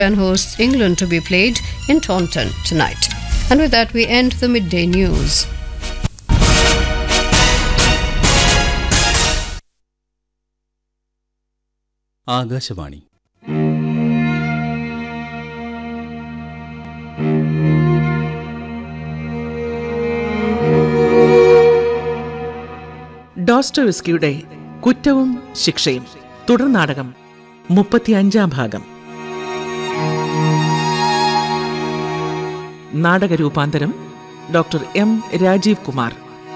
and hosts England to be played in Taunton tonight. And with that, we end the midday news. Akashvani ഡോസ്റ്റോവിസ്കിയുടെ കുറ്റവും ശിക്ഷയും തുടർ നാടകം മുപ്പത്തിയഞ്ചാം ഭാഗം നാടക രൂപാന്തരം ഡോക്ടർ എം രാജീവ് കുമാർ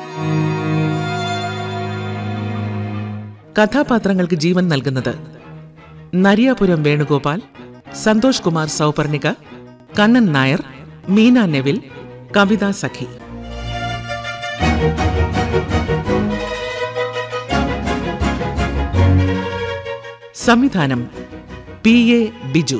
കഥാപാത്രങ്ങൾക്ക് ജീവൻ നൽകുന്നത് നരിയാപുരം വേണുഗോപാൽ സന്തോഷ് കുമാർ സൗപർണിക കണ്ണൻ നായർ മീന നെവിൽ കവിത സഖി സംവിധാനം പി എ ബിജു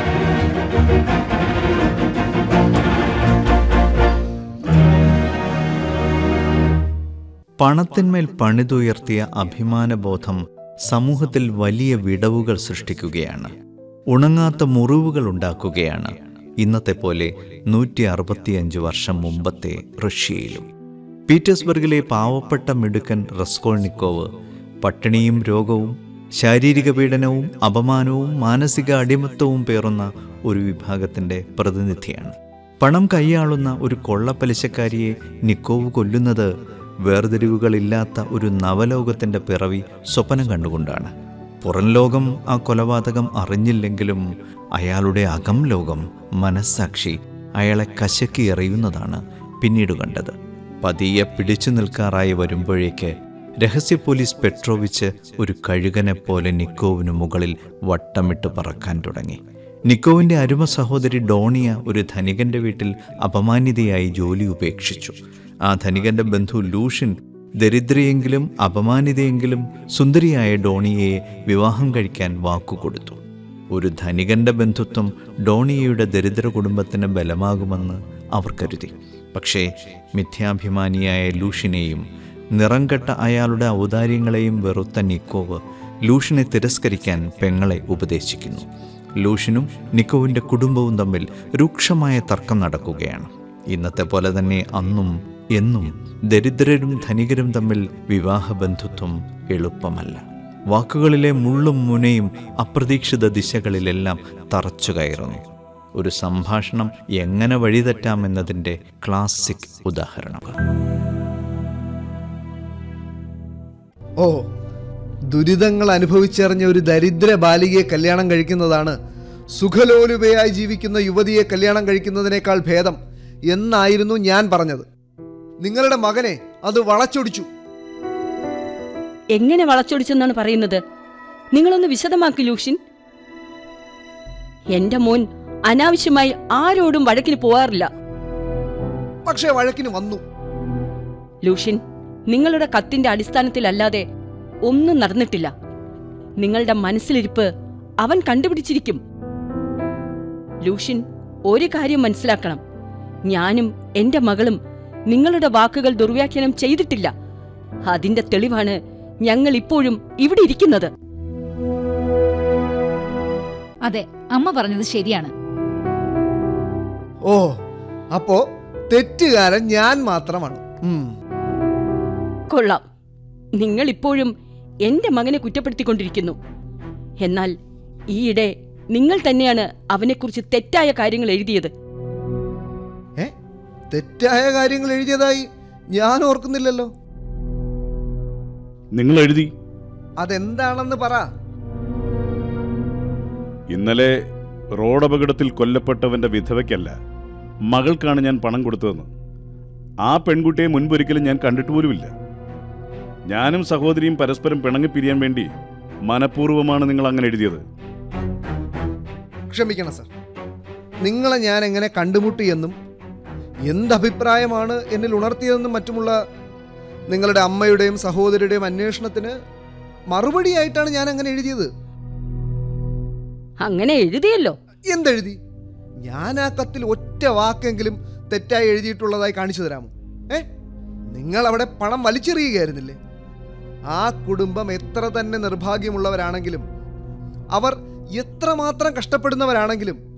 പണത്തിന്മേൽ പണിതുയർത്തിയ അഭിമാനബോധം സമൂഹത്തിൽ വലിയ വിടവുകൾ സൃഷ്ടിക്കുകയാണ് ഉണങ്ങാത്ത മുറിവുകൾ ഉണ്ടാക്കുകയാണ് ഇന്നത്തെ പോലെ നൂറ്റി അറുപത്തിയഞ്ച് വർഷം മുമ്പത്തെ റഷ്യയിലും പീറ്റേഴ്സ്ബർഗിലെ പാവപ്പെട്ട മിടുക്കൻ റസ്കോൾനിക്കോവ് പട്ടിണിയും രോഗവും ശാരീരിക പീഡനവും അപമാനവും മാനസിക അടിമത്തവും പേറുന്ന ഒരു വിഭാഗത്തിൻ്റെ പ്രതിനിധിയാണ് പണം കൈയാളുന്ന ഒരു കൊള്ളപ്പലിശക്കാരിയെ നിക്കോവ് കൊല്ലുന്നത് വേർതിരിവുകളില്ലാത്ത ഒരു നവലോകത്തിൻ്റെ പിറവി സ്വപ്നം കണ്ടുകൊണ്ടാണ് പുറം ലോകം ആ കൊലപാതകം അറിഞ്ഞില്ലെങ്കിലും അയാളുടെ അകം ലോകം മനസ്സാക്ഷി അയാളെ കശക്കി എറിയുന്നതാണ് പിന്നീട് കണ്ടത് പതിയെ പിടിച്ചു നിൽക്കാറായി വരുമ്പോഴേക്ക് രഹസ്യ പോലീസ് പെട്രോവിച്ച് ഒരു കഴുകനെ പോലെ നിക്കോവിന് മുകളിൽ വട്ടമിട്ട് പറക്കാൻ തുടങ്ങി നിക്കോവിൻ്റെ അരുമ സഹോദരി ഡോണിയ ഒരു ധനികന്റെ വീട്ടിൽ അപമാനിതയായി ജോലി ഉപേക്ഷിച്ചു ആ ധനികന്റെ ബന്ധു ലൂഷ്യൻ ദരിദ്രയെങ്കിലും അപമാനിതയെങ്കിലും സുന്ദരിയായ ഡോണിയയെ വിവാഹം കഴിക്കാൻ വാക്കുകൊടുത്തു ഒരു ധനികന്റെ ബന്ധുത്വം ഡോണിയയുടെ ദരിദ്ര കുടുംബത്തിന് ബലമാകുമെന്ന് അവർ കരുതി പക്ഷേ മിഥ്യാഭിമാനിയായ ലൂഷിനെയും നിറം കെട്ട അയാളുടെ ഔദാര്യങ്ങളെയും വെറുത്ത നിക്കോവ് ലൂഷിനെ തിരസ്കരിക്കാൻ പെങ്ങളെ ഉപദേശിക്കുന്നു ലൂഷിനും നിക്കോവിൻ്റെ കുടുംബവും തമ്മിൽ രൂക്ഷമായ തർക്കം നടക്കുകയാണ് ഇന്നത്തെ പോലെ തന്നെ അന്നും എന്നും ദരിദ്രരും ധനികരും തമ്മിൽ വിവാഹബന്ധുത്വം എളുപ്പമല്ല വാക്കുകളിലെ മുള്ളും മുനയും അപ്രതീക്ഷിത ദിശകളിലെല്ലാം തറച്ചു കയറുന്നു ഒരു സംഭാഷണം എങ്ങനെ വഴിതെറ്റാമെന്നതിൻ്റെ ക്ലാസിക് ഉദാഹരണം ഓ ദുരിതങ്ങൾ അനുഭവിച്ചറിഞ്ഞ ഒരു ദരിദ്ര ബാലികയെ കല്യാണം കഴിക്കുന്നതാണ് സുഖലോലുപയായി ജീവിക്കുന്ന യുവതിയെ കല്യാണം കഴിക്കുന്നതിനേക്കാൾ ഭേദം എന്നായിരുന്നു ഞാൻ പറഞ്ഞത് നിങ്ങളുടെ മകനെ അത് വളച്ചൊടിച്ചു എങ്ങനെ വളച്ചൊടിച്ചെന്നാണ് പറയുന്നത് നിങ്ങളൊന്ന് വിശദമാക്കി ലൂഷിൻ എന്റെ മോൻ അനാവശ്യമായി ആരോടും വഴക്കിന് പോവാറില്ല പക്ഷേ വഴക്കിന് വന്നു ലൂഷിൻ നിങ്ങളുടെ കത്തിന്റെ അടിസ്ഥാനത്തിലല്ലാതെ ഒന്നും നടന്നിട്ടില്ല നിങ്ങളുടെ മനസ്സിലിരിപ്പ് അവൻ കണ്ടുപിടിച്ചിരിക്കും ലൂഷിൻ ഒരു കാര്യം മനസ്സിലാക്കണം ഞാനും എന്റെ മകളും നിങ്ങളുടെ വാക്കുകൾ ദുർവ്യാഖ്യാനം ചെയ്തിട്ടില്ല അതിന്റെ തെളിവാണ് ഞങ്ങൾ ഇപ്പോഴും ഇവിടെ ഇരിക്കുന്നത് അതെ അമ്മ പറഞ്ഞത് ശരിയാണ് ഓ അപ്പോ തെറ്റുകാരൻ ഞാൻ മാത്രമാണ് ഉം. കൊള്ളാം നിങ്ങൾ ഇപ്പോഴും എന്റെ മകനെ കുറ്റപ്പെടുത്തിക്കൊണ്ടിരിക്കുന്നു എന്നാൽ ഈയിടെ നിങ്ങൾ തന്നെയാണ് അവനെക്കുറിച്ച് തെറ്റായ കാര്യങ്ങൾ എഴുതിയത് ഏ തെറ്റായ കാര്യങ്ങൾ എഴുതിയതായി ഞാൻ ഓർക്കുന്നില്ലല്ലോ നിങ്ങൾ എഴുതി അതെന്താണെന്ന് പറ ഇന്നലെ റോഡപകടത്തിൽ കൊല്ലപ്പെട്ടവന്റെ വിധവയ്ക്കല്ല മകൾക്കാണ് ഞാൻ പണം കൊടുത്തതെന്ന് ആ പെൺകുട്ടിയെ മുൻപൊരിക്കലും ഞാൻ കണ്ടിട്ട് പോലുമില്ല ഞാനും സഹോദരിയും പരസ്പരം പിണങ്ങിപ്പിരിയാൻ വേണ്ടി മനഃപൂർവ്വമാണ് നിങ്ങൾ അങ്ങനെ എഴുതിയത് ക്ഷമിക്കണം സർ നിങ്ങളെ ഞാൻ എങ്ങനെ കണ്ടുമുട്ടിയെന്നും എന്തഭിപ്രായമാണ് എന്നിൽ ഉണർത്തിയതെന്നും മറ്റുമുള്ള നിങ്ങളുടെ അമ്മയുടെയും സഹോദരിയുടെയും അന്വേഷണത്തിന് മറുപടിയായിട്ടാണ് ഞാൻ അങ്ങനെ എഴുതിയത് അങ്ങനെ എഴുതിയല്ലോ എന്തെഴുതി ഞാൻ ആ കത്തിൽ ഒറ്റ വാക്കെങ്കിലും തെറ്റായി എഴുതിയിട്ടുള്ളതായി കാണിച്ചു തരാമോ ഏ നിങ്ങൾ അവിടെ പണം വലിച്ചെറിയുകയായിരുന്നില്ലേ ആ കുടുംബം എത്ര തന്നെ നിർഭാഗ്യമുള്ളവരാണെങ്കിലും അവർ എത്രമാത്രം കഷ്ടപ്പെടുന്നവരാണെങ്കിലും